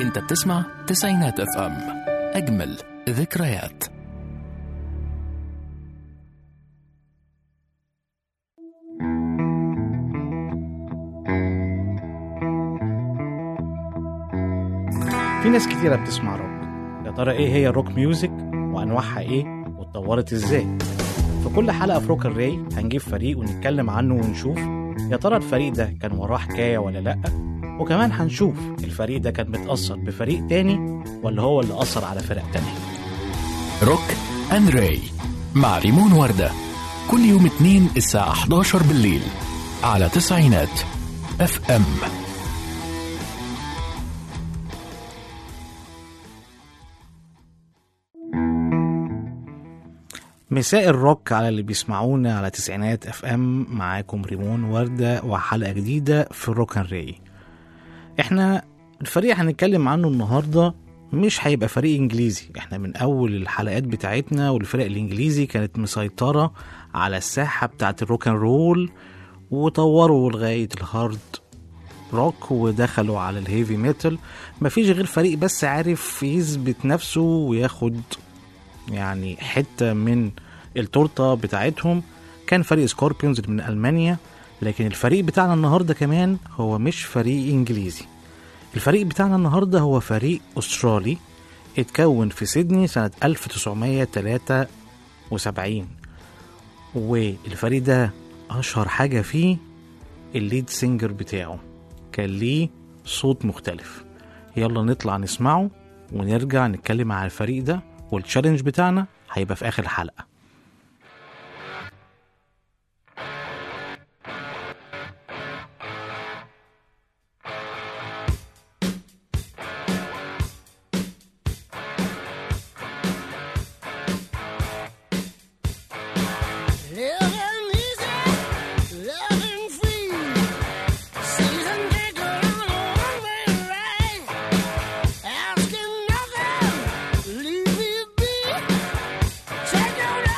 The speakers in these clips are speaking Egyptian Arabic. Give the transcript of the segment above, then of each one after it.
انت بتسمع تسعينات اف ام اجمل ذكريات في ناس كتيرة بتسمع روك يا ترى ايه هي الروك ميوزك وانواعها ايه واتطورت ازاي في كل حلقة في روك الراي هنجيب فريق ونتكلم عنه ونشوف يا ترى الفريق ده كان وراه حكاية ولا لأ وكمان هنشوف الفريق ده كان متأثر بفريق تاني ولا هو اللي أثر على فرق تانية روك اند راي مع ريمون وردة كل يوم اثنين الساعة 11 بالليل على تسعينات اف ام مساء الروك على اللي بيسمعونا على تسعينات اف ام معاكم ريمون وردة وحلقة جديدة في الروك اند راي احنا الفريق هنتكلم عنه النهاردة مش هيبقى فريق انجليزي احنا من اول الحلقات بتاعتنا والفرق الانجليزي كانت مسيطرة على الساحة بتاعت الروك اند رول وطوروا لغاية الهارد روك ودخلوا على الهيفي ميتال مفيش غير فريق بس عارف يثبت نفسه وياخد يعني حتة من التورتة بتاعتهم كان فريق سكوربيونز من ألمانيا لكن الفريق بتاعنا النهاردة كمان هو مش فريق إنجليزي الفريق بتاعنا النهاردة هو فريق أسترالي اتكون في سيدني سنة 1973 والفريق ده أشهر حاجة فيه الليد سينجر بتاعه كان ليه صوت مختلف يلا نطلع نسمعه ونرجع نتكلم على الفريق ده والتشالنج بتاعنا هيبقى في آخر الحلقة Living easy, loving free. Season ticket on a one-way ride. Asking nothing, leave me be. Check out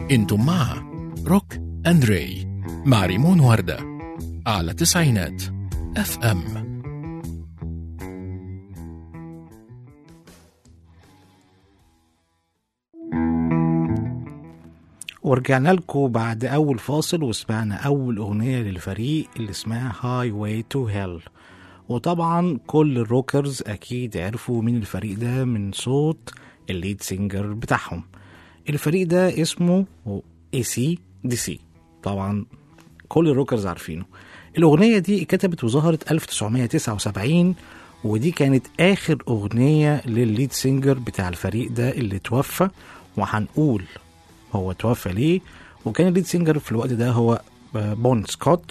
انتم مع روك اند راي مع ريمون وردة على تسعينات اف ام ورجعنا لكم بعد أول فاصل وسمعنا أول أغنية للفريق اللي اسمها هاي واي تو هيل وطبعا كل الروكرز أكيد عرفوا مين الفريق ده من صوت الليد سينجر بتاعهم الفريق ده اسمه اي سي دي سي طبعا كل الروكرز عارفينه الأغنية دي اتكتبت وظهرت 1979 ودي كانت آخر أغنية للليد سينجر بتاع الفريق ده اللي توفى وهنقول هو توفى ليه وكان الليد سينجر في الوقت ده هو بون سكوت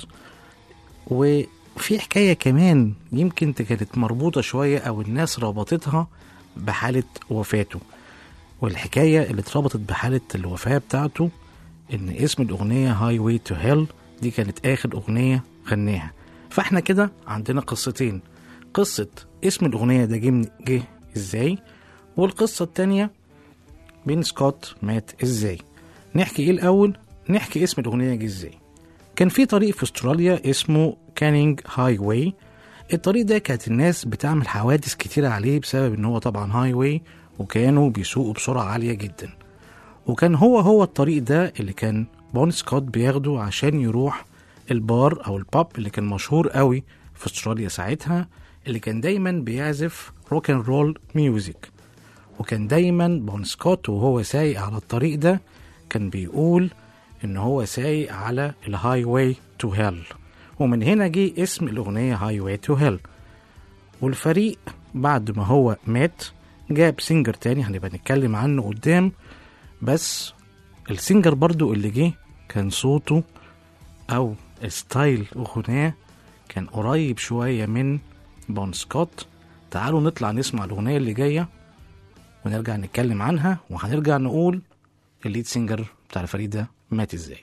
وفي حكاية كمان يمكن كانت مربوطة شوية أو الناس ربطتها بحالة وفاته والحكاية اللي اتربطت بحالة الوفاة بتاعته إن اسم الأغنية هاي واي تو هيل دي كانت آخر أغنية غناها فاحنا كده عندنا قصتين قصة اسم الأغنية ده جه من- جه ازاي والقصة التانية بين سكوت مات ازاي نحكي ايه الأول نحكي اسم الأغنية جه ازاي كان في طريق في استراليا اسمه كانينج هاي واي الطريق ده كانت الناس بتعمل حوادث كتيرة عليه بسبب ان هو طبعا هاي واي وكانوا بيسوقوا بسرعة عالية جدا وكان هو هو الطريق ده اللي كان بون سكوت بياخده عشان يروح البار او الباب اللي كان مشهور قوي في استراليا ساعتها اللي كان دايما بيعزف روك اند رول ميوزك وكان دايما بون سكوت وهو سايق على الطريق ده كان بيقول ان هو سايق على الهاي واي تو هيل ومن هنا جه اسم الاغنيه هاي واي تو هيل والفريق بعد ما هو مات جاب سينجر تاني هنبقى نتكلم عنه قدام بس السينجر برضو اللي جه كان صوته او ستايل اغنيه كان قريب شويه من بون سكوت تعالوا نطلع نسمع الاغنيه اللي جايه ونرجع نتكلم عنها وهنرجع نقول الليد سينجر بتاع الفريق ده مات ازاي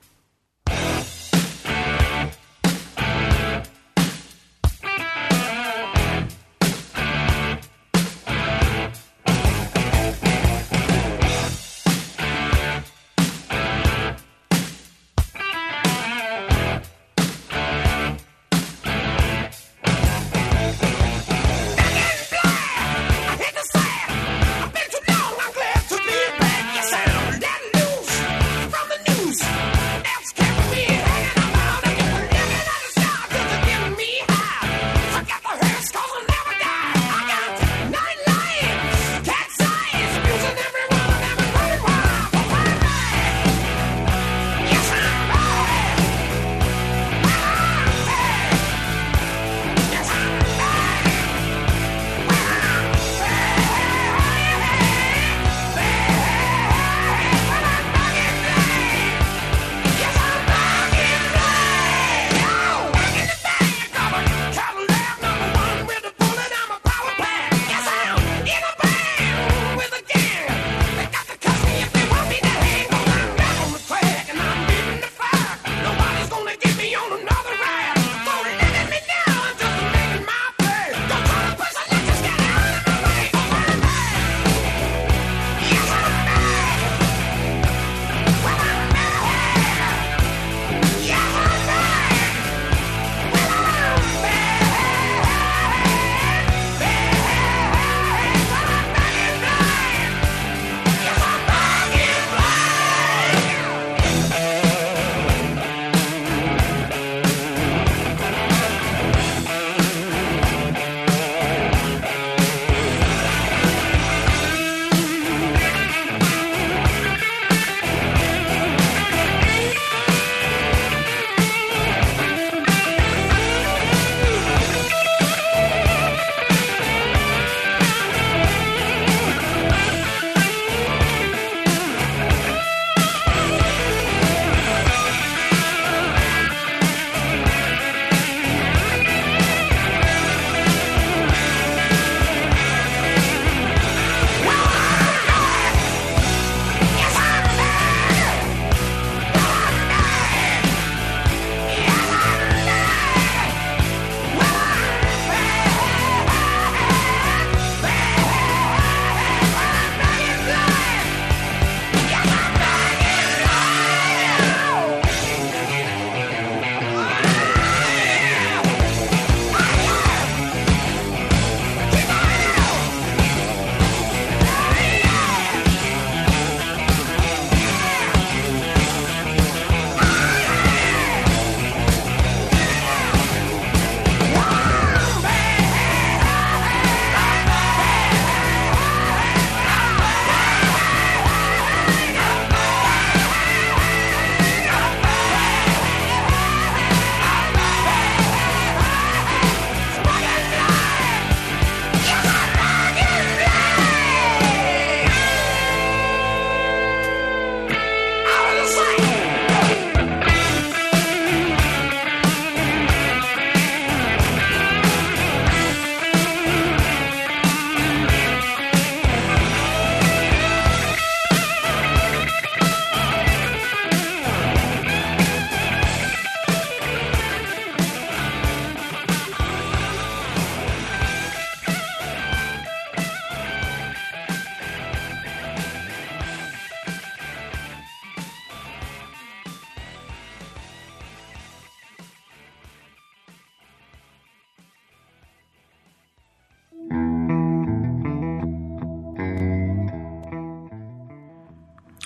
I hate to say it, I've been too long, I'm glad to be back. Yes, I'm that news from the news.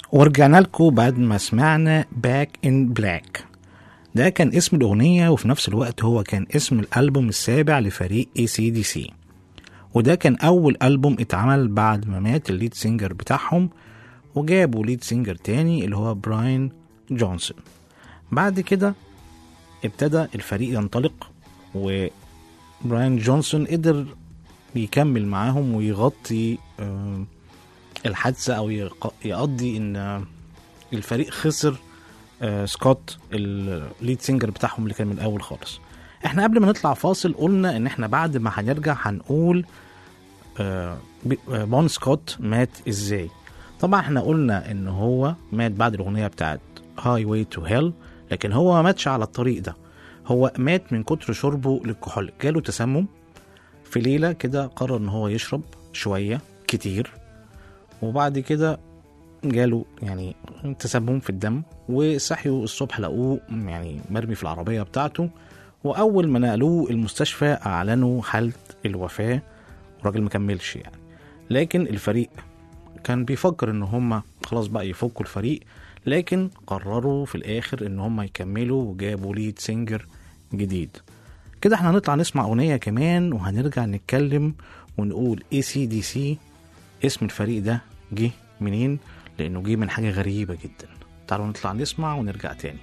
ورجعنا لكم بعد ما سمعنا باك ان بلاك ده كان اسم الأغنية وفي نفس الوقت هو كان اسم الألبوم السابع لفريق اي سي دي سي وده كان أول ألبوم اتعمل بعد ما مات الليد سينجر بتاعهم وجابوا ليد سينجر تاني اللي هو براين جونسون بعد كده ابتدى الفريق ينطلق وبراين جونسون قدر يكمل معاهم ويغطي آه، الحادثة أو يق- يقضي إن آه، الفريق خسر آه، سكوت الليد سينجر بتاعهم اللي كان من الأول خالص احنا قبل ما نطلع فاصل قلنا ان احنا بعد ما هنرجع هنقول آه، ب- آه، بون سكوت مات ازاي طبعا احنا قلنا ان هو مات بعد الاغنيه بتاعت هاي واي تو هيل لكن هو ما ماتش على الطريق ده هو مات من كتر شربه للكحول جاله تسمم في ليله كده قرر ان هو يشرب شويه كتير وبعد كده جاله يعني تسمم في الدم وصحيوا الصبح لقوه يعني مرمي في العربيه بتاعته واول ما نقلوه المستشفى اعلنوا حاله الوفاه الراجل مكملش يعني لكن الفريق كان بيفكر ان هم خلاص بقى يفكوا الفريق لكن قرروا في الاخر ان هم يكملوا وجابوا ليد سينجر جديد كده احنا هنطلع نسمع اغنيه كمان وهنرجع نتكلم ونقول اي سي دي سي اسم الفريق ده جه منين لانه جه من حاجه غريبه جدا تعالوا نطلع نسمع ونرجع تاني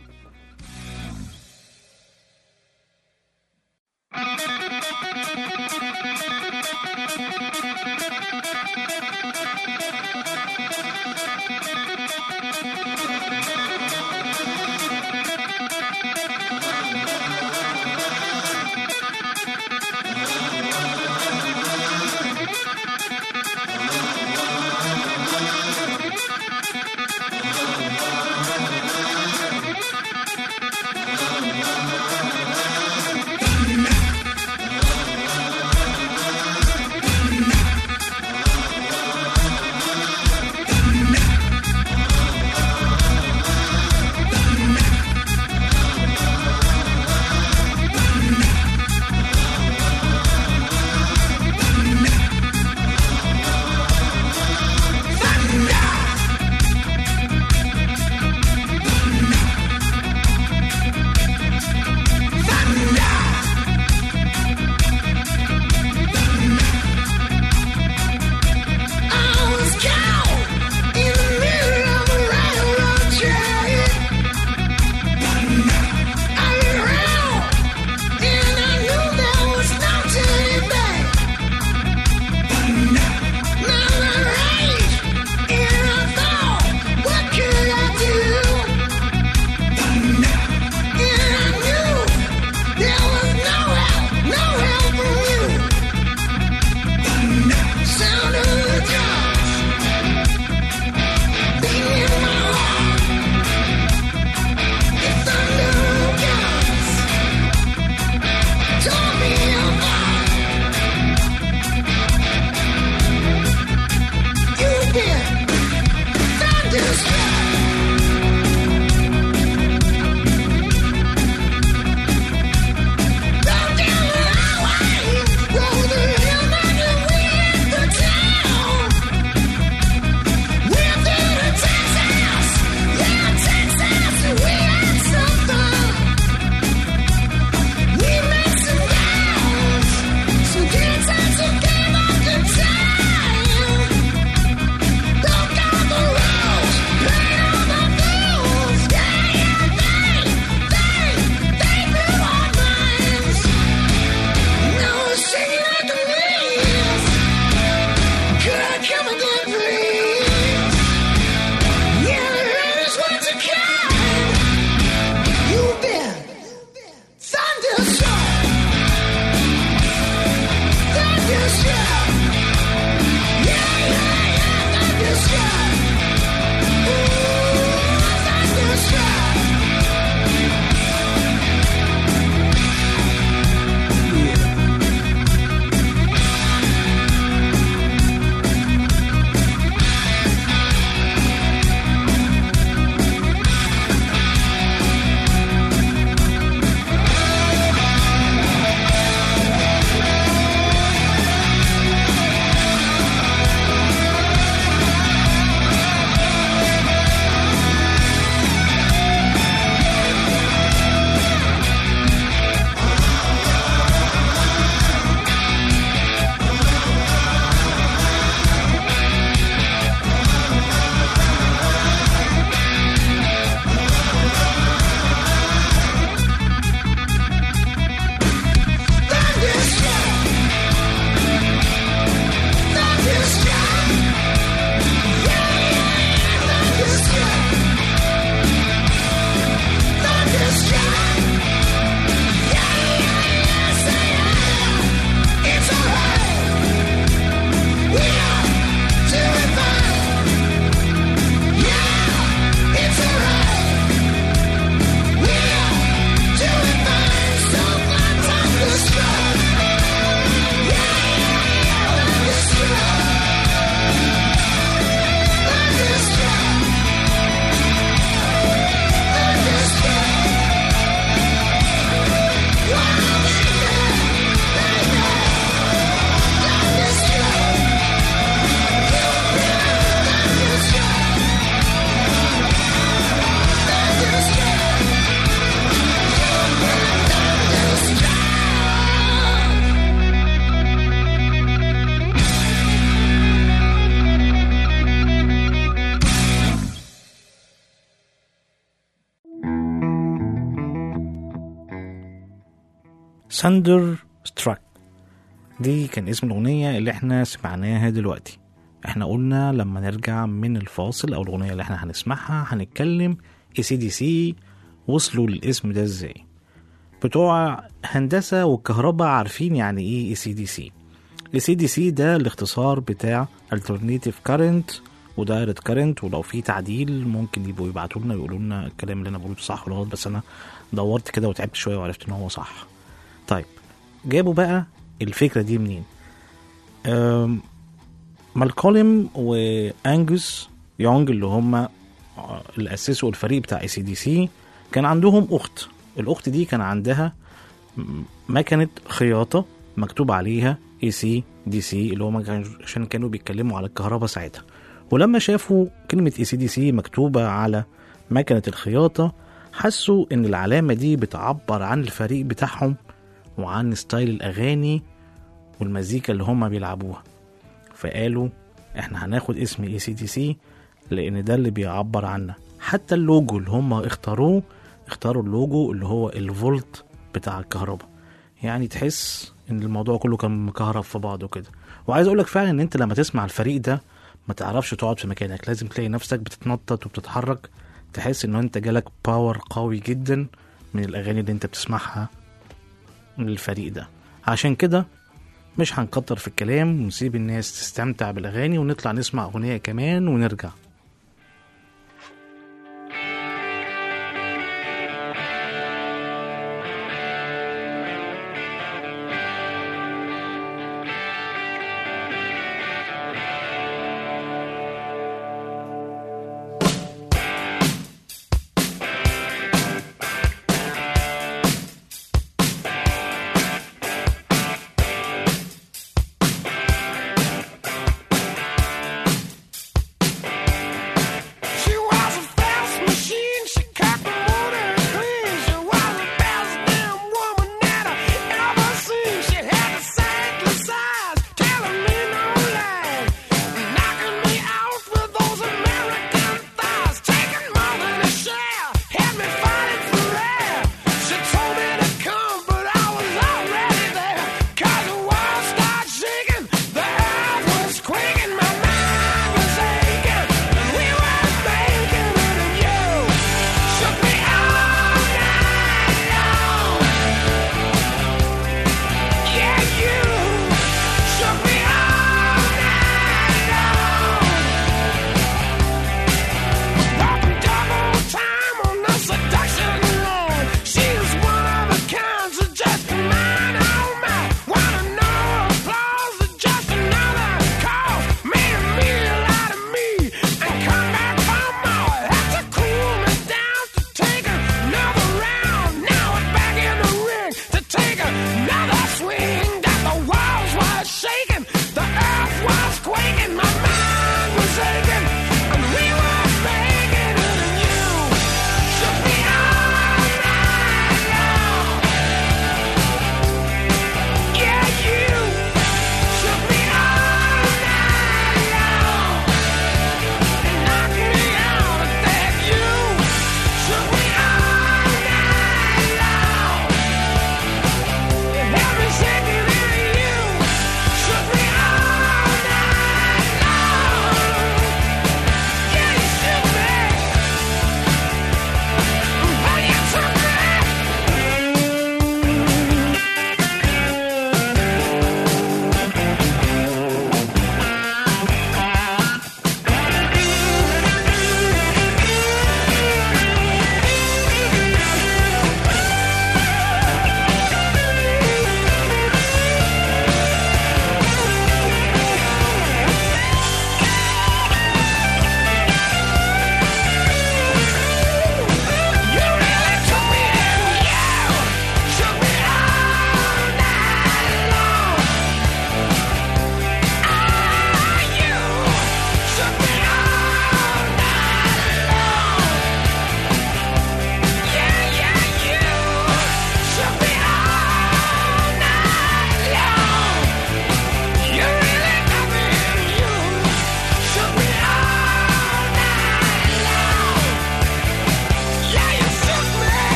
ساندر ستراك دي كان اسم الأغنية اللي احنا سمعناها دلوقتي احنا قلنا لما نرجع من الفاصل أو الأغنية اللي احنا هنسمعها هنتكلم اي سي دي سي وصلوا للاسم ده ازاي بتوع هندسة والكهرباء عارفين يعني ايه اي سي دي سي اي سي دي سي ده الاختصار بتاع alternative current ودايركت كارنت ولو في تعديل ممكن يبقوا يبعتوا لنا يقولوا لنا الكلام اللي انا بقوله صح ولا غلط بس انا دورت كده وتعبت شويه وعرفت ان هو صح طيب جابوا بقى الفكره دي منين أم، مالكولم وانجوس يونج اللي هم اللي اسسوا الفريق بتاع اي سي دي سي كان عندهم اخت الاخت دي كان عندها م- مكنه خياطه مكتوب عليها اي سي دي سي اللي هم كانوا- عشان كانوا بيتكلموا على الكهرباء ساعتها ولما شافوا كلمه اي سي دي سي مكتوبه على مكنه الخياطه حسوا ان العلامه دي بتعبر عن الفريق بتاعهم وعن ستايل الاغاني والمزيكا اللي هم بيلعبوها فقالوا احنا هناخد اسم اي سي دي سي لان ده اللي بيعبر عنا حتى اللوجو اللي هم اختاروه اختاروا اللوجو اللي هو الفولت بتاع الكهرباء يعني تحس ان الموضوع كله كان مكهرب في بعضه كده وعايز اقولك فعلا ان انت لما تسمع الفريق ده ما تعرفش تقعد في مكانك لازم تلاقي نفسك بتتنطط وبتتحرك تحس ان انت جالك باور قوي جدا من الاغاني اللي انت بتسمعها من الفريق ده عشان كده مش هنكتر في الكلام ونسيب الناس تستمتع بالاغاني ونطلع نسمع اغنيه كمان ونرجع Thank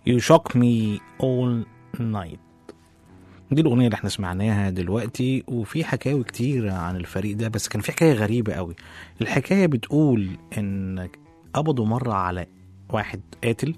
You shock me all night دي الأغنية اللي احنا سمعناها دلوقتي وفي حكاوي كتير عن الفريق ده بس كان في حكاية غريبة قوي الحكاية بتقول إن قبضوا مرة على واحد قاتل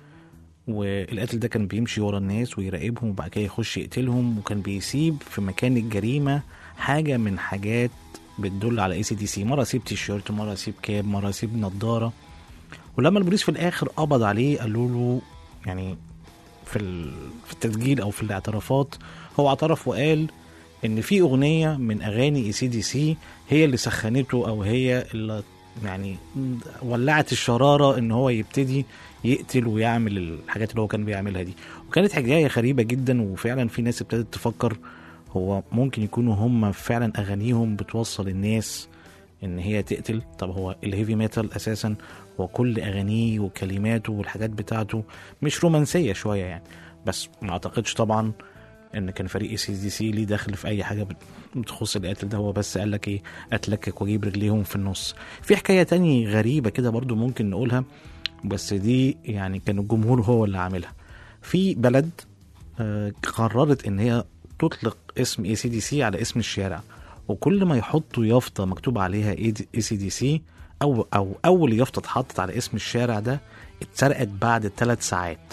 والقاتل ده كان بيمشي ورا الناس ويراقبهم وبعد كده يخش يقتلهم وكان بيسيب في مكان الجريمة حاجة من حاجات بتدل على اي سي دي سي مرة يسيب تي شيرت مرة يسيب كاب مرة يسيب نظارة ولما البوليس في الآخر قبض عليه قالوا له يعني في ال- في التسجيل او في الاعترافات هو اعترف وقال ان في اغنيه من اغاني اي سي دي سي هي اللي سخنته او هي اللي يعني ولعت الشراره ان هو يبتدي يقتل ويعمل الحاجات اللي هو كان بيعملها دي وكانت حكايه غريبه جدا وفعلا في ناس ابتدت تفكر هو ممكن يكونوا هم فعلا اغانيهم بتوصل الناس ان هي تقتل طب هو الهيفي ميتال اساسا هو كل اغانيه وكلماته والحاجات بتاعته مش رومانسيه شويه يعني بس ما اعتقدش طبعا ان كان فريق سي دي سي ليه دخل في اي حاجه بت- بتخص القتل ده هو بس قال لك ايه اتلكك واجيب رجليهم في النص في حكايه تاني غريبه كده برضو ممكن نقولها بس دي يعني كان الجمهور هو اللي عاملها في بلد آه، قررت ان هي تطلق اسم اي سي دي سي على اسم الشارع وكل ما يحطوا يافطه مكتوب عليها اي سي دي سي او او اول يافطه اتحطت على اسم الشارع ده اتسرقت بعد ثلاث ساعات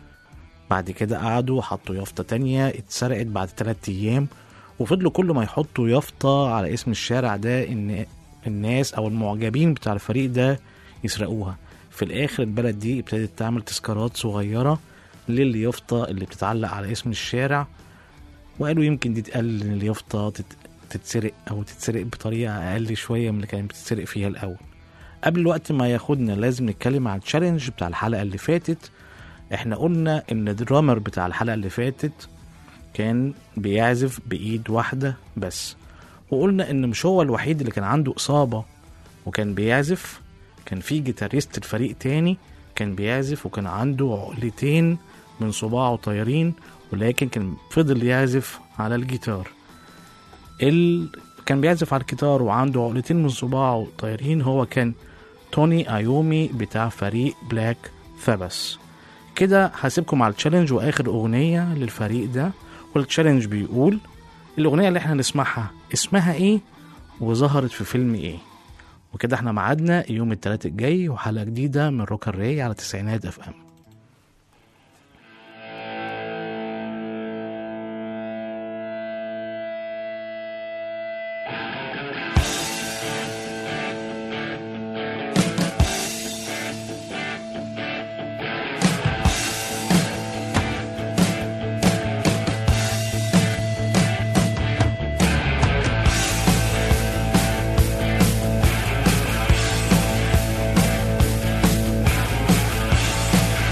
بعد كده قعدوا حطوا يافطه تانية اتسرقت بعد ثلاث ايام وفضلوا كل ما يحطوا يافطه على اسم الشارع ده ان الناس او المعجبين بتاع الفريق ده يسرقوها في الاخر البلد دي ابتدت تعمل تذكارات صغيره لليافطه اللي بتتعلق على اسم الشارع وقالوا يمكن دي تقلل ان اليافطه تت- تتسرق او تتسرق بطريقه اقل شويه من اللي كانت بتتسرق فيها الاول قبل الوقت ما ياخدنا لازم نتكلم عن التشالنج بتاع الحلقه اللي فاتت احنا قلنا ان الدرامر بتاع الحلقه اللي فاتت كان بيعزف بايد واحده بس وقلنا ان مش هو الوحيد اللي كان عنده اصابه وكان بيعزف كان في جيتاريست الفريق تاني كان بيعزف وكان عنده عقلتين من صباعه طايرين ولكن كان فضل يعزف على الجيتار ال... كان بيعزف على الجيتار وعنده عقلتين من صباعه طايرين هو كان توني ايومي بتاع فريق بلاك ثابس كده هسيبكم على التشالنج واخر اغنيه للفريق ده والتشالنج بيقول الاغنيه اللي احنا نسمعها اسمها ايه وظهرت في فيلم ايه وكده احنا ميعادنا يوم الثلاث الجاي وحلقه جديده من روك الري على تسعينات اف ام Thank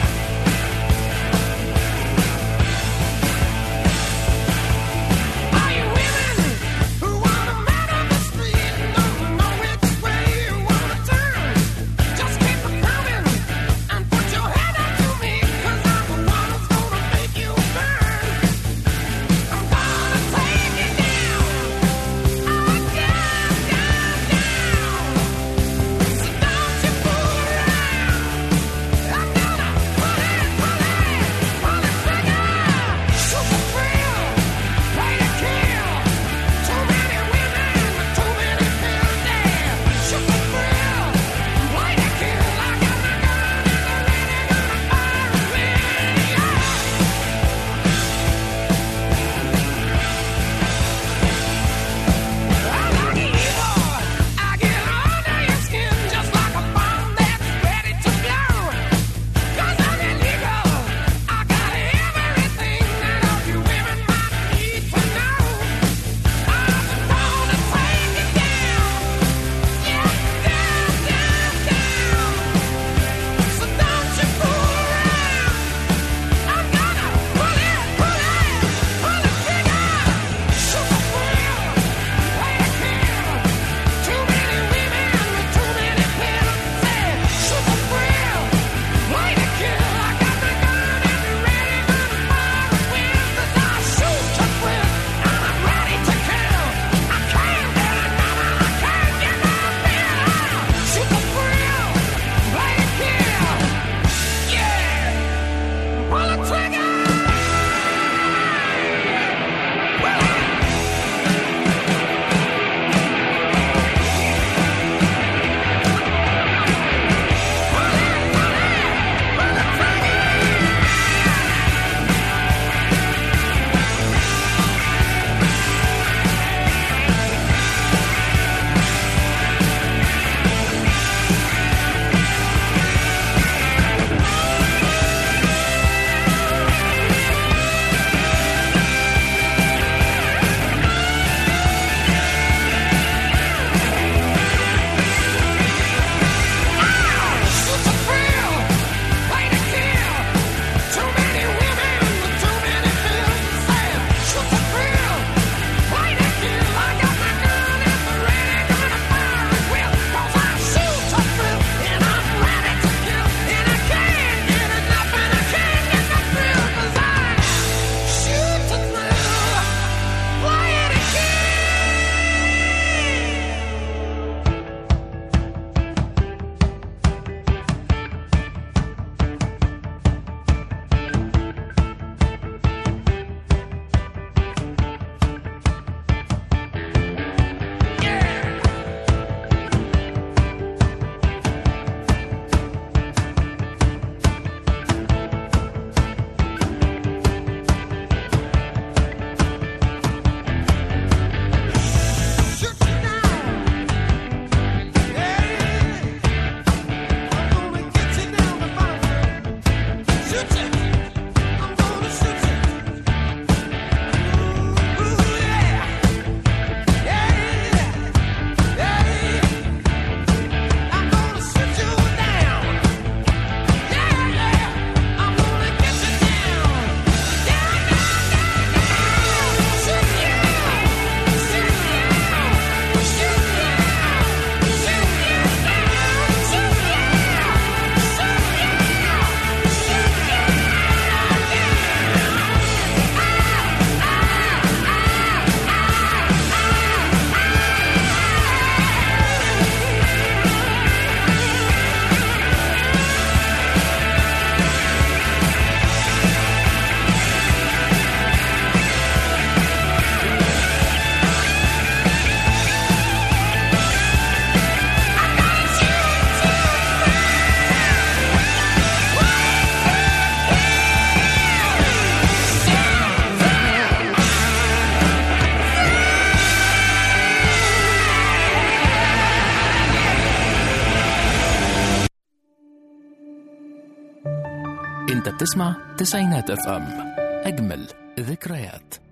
انت بتسمع تسعينات اف ام اجمل ذكريات